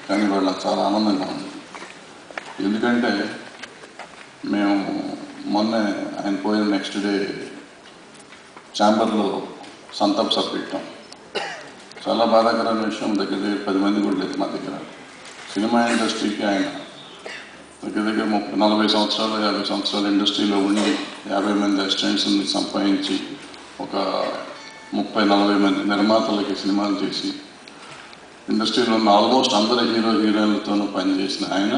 కానీ వాళ్ళు నాకు చాలా ఆనందంగా ఉంది ఎందుకంటే మేము మొన్న ఆయన పోయిన నెక్స్ట్ డే ఛాంబర్లో సంతాప్ సభ పెట్టాం చాలా బాధాకరమైన విషయం దగ్గర దగ్గర పది మంది కూడా లేదు మా దగ్గర సినిమా ఇండస్ట్రీకి ఆయన దగ్గర దగ్గర ముప్పై నలభై సంవత్సరాలు యాభై సంవత్సరాలు ఇండస్ట్రీలో ఉండి యాభై మంది అసిస్టెంట్స్ని సంపాదించి ఒక ముప్పై నలభై మంది నిర్మాతలకి సినిమాలు చేసి ఇండస్ట్రీలో ఉన్న ఆల్మోస్ట్ అందరి హీరో హీరోయిన్లతోనూ పనిచేసిన ఆయన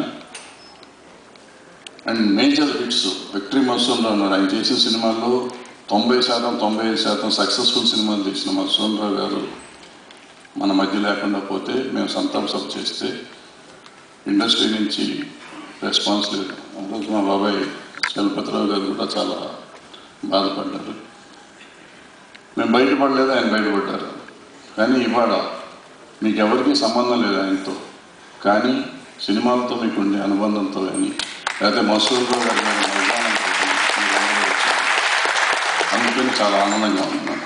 అండ్ మేజర్ హిట్స్ విక్టరీ మసూన్రావు ఉన్నారు ఆయన చేసిన సినిమాల్లో తొంభై శాతం తొంభై ఐదు శాతం సక్సెస్ఫుల్ సినిమాలు చేసిన మసూన్రావు గారు మన మధ్య లేకుండా పోతే మేము సంతాప సభ చేస్తే ఇండస్ట్రీ నుంచి రెస్పాన్స్ లేదు ఆ రోజు మా బాబాయ్ చలపతిరావు గారు కూడా చాలా బాధపడ్డారు మేము బయటపడలేదు ఆయన బయటపడ్డారు కానీ ఇవాళ మీకు ఎవరికీ సంబంధం లేదు ఆయనతో కానీ సినిమాలతో మీకు ఉండే అనుబంధంతో కానీ లేకపోతే మసూర్లో గారి మీద అవగాహనతో కానీ మీరందరూ వచ్చారు. అందుకని చాలా ఆనందంగా ఉన్నాను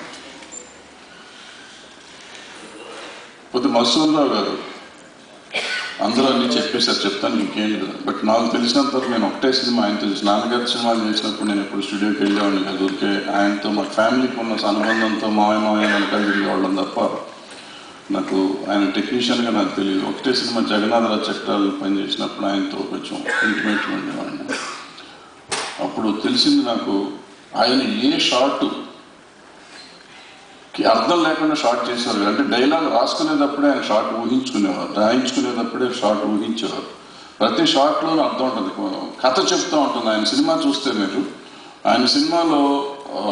కొద్ది మసూర్రావు గారు అందరూ అన్ని చెప్పేసారు చెప్తాను ఇంకేం లేదు బట్ నాకు తెలిసినంత వరకు నేను ఒకటే సినిమా ఆయన తెలుసు నాన్నగారి సినిమాలు చేసినప్పుడు నేను ఎప్పుడు స్టూడియోకి వెళ్ళేవాడిని కాదు ఊరికే ఆయనతో మా ఫ్యామిలీకి ఉన్న అనుబంధంతో మావయ్య మావయ్య వెనకాల తిరిగేవాళ్ళం తప్ప నాకు ఆయన టెక్నీషియన్గా నాకు తెలియదు ఒకటే సినిమా జగన్నాథరావు చక్రాలు పనిచేసినప్పుడు ఆయనతో కొంచెం ఇంటిమేట్గా ఉండేవాడిని అప్పుడు తెలిసింది నాకు ఆయన ఏ షార్ట్ కి అర్థం లేకుండా షార్ట్ చేసేవారు అంటే డైలాగ్ రాసుకునేటప్పుడే ఆయన షార్ట్ ఊహించుకునేవారు రాయించుకునేటప్పుడే షార్ట్ ఊహించేవారు ప్రతి షార్ట్లోనూ అర్థం ఉంటుంది కథ చెప్తూ ఉంటుంది ఆయన సినిమా చూస్తే మీరు ఆయన సినిమాలో ఆ,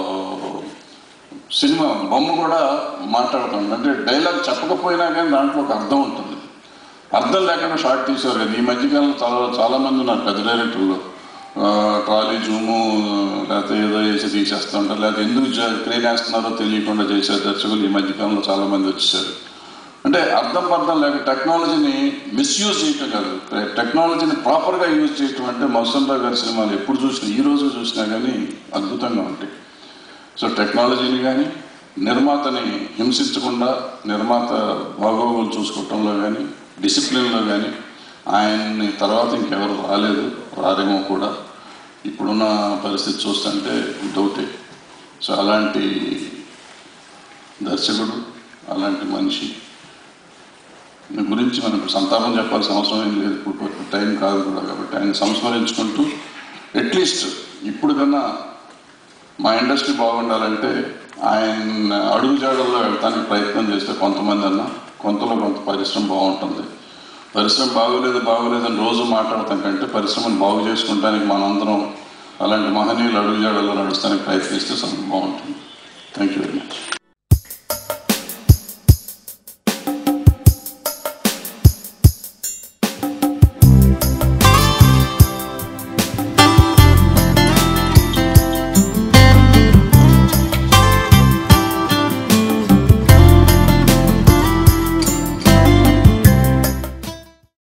సినిమా బొమ్మ కూడా మాట్లాడుతుంది అంటే డైలాగ్ చెప్పకపోయినా కానీ దాంట్లో ఒక అర్థం ఉంటుంది అర్థం లేకుండా షార్ట్ తీసేవారు కదా ఈ మధ్యకాలంలో చాలా చాలా మంది ఉన్నారు పెద్ద డైరెక్టర్లు ఆ, ట్రాలీ జూము లేకపోతే ఏదో వేసి తీసేస్తూ ఉంటారు లేకపోతే ఎందుకు జ- క్రేన్ వేస్తున్నారో తెలియకుండా చేసే దర్శకులు ఈ మధ్యకాలంలో చాలా మంది వచ్చేసారు అంటే అర్థం పర్థం లేక టెక్నాలజీని మిస్యూజ్ చేయటం కాదు టెక్నాలజీని ప్రాపర్గా యూజ్ చేయటం అంటే మౌసన్ రావు గారి సినిమాలు ఎప్పుడు చూసినా ఈ రోజు చూసినా కానీ అద్భుతంగా ఉంటాయి సో టెక్నాలజీని కానీ నిర్మాతని హింసించకుండా నిర్మాత బాగోగులు చూసుకోవటంలో కానీ డిసిప్లిన్లో కానీ ఆయన్ని తర్వాత ఇంకెవరు రాలేదు రారేమో కూడా ఇప్పుడున్న పరిస్థితి చూస్తుంటే డౌటే సో అలాంటి దర్శకుడు అలాంటి మనిషి దీని గురించి మనకు సంతాపం చెప్పాల్సిన అవసరం ఏం లేదు ఇప్పుడు ఇప్పుడు టైం కాదు కూడా కాబట్టి ఆయన సంస్మరించుకుంటూ అట్లీస్ట్ ఇప్పుడు కన్నా మా ఇండస్ట్రీ బాగుండాలంటే ఆయన అడుగు జాడల్లో వెళ్తానికి ప్రయత్నం చేస్తే కొంతమంది అన్న కొంతలో కొంత పరిశ్రమ బాగుంటుంది పరిశ్రమ బాగోలేదు బాగోలేదు అని రోజు మాట్లాడతాం కంటే పరిశ్రమను బాగు చేసుకుంటానికి మనందరం అలాంటి మహనీయులు అడుగు జాడల్లో నడుస్తానికి ప్రయత్నిస్తే చాలా బాగుంటుంది థ్యాంక్ యూ వెరీ మచ్